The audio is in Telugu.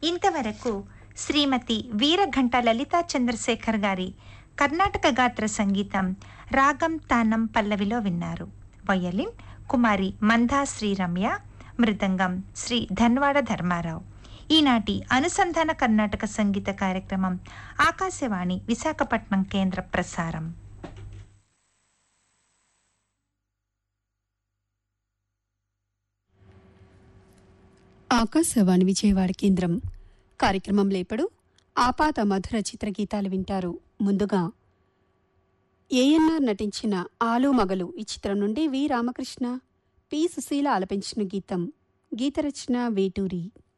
ఇంతవరకు శ్రీమతి వీరఘంట లలితా చంద్రశేఖర్ గారి కర్ణాటక గాత్ర సంగీతం రాగం తానం పల్లవిలో విన్నారు వయలిన్ కుమారి మందా శ్రీరమ్య మృదంగం శ్రీ ధన్వాడ ధర్మారావు ఈనాటి అనుసంధాన కర్ణాటక సంగీత కార్యక్రమం ఆకాశవాణి విశాఖపట్నం కేంద్ర ప్రసారం ఆకాశవాణి విజయవాడ కేంద్రం కార్యక్రమంలో ఇప్పుడు ఆపాత మధుర చిత్రగీతాలు వింటారు ముందుగా ఏఎన్ఆర్ నటించిన ఆలు మగలు ఈ చిత్రం నుండి వి రామకృష్ణ పి సుశీల ఆలపించిన గీతం గీతరచన వేటూరి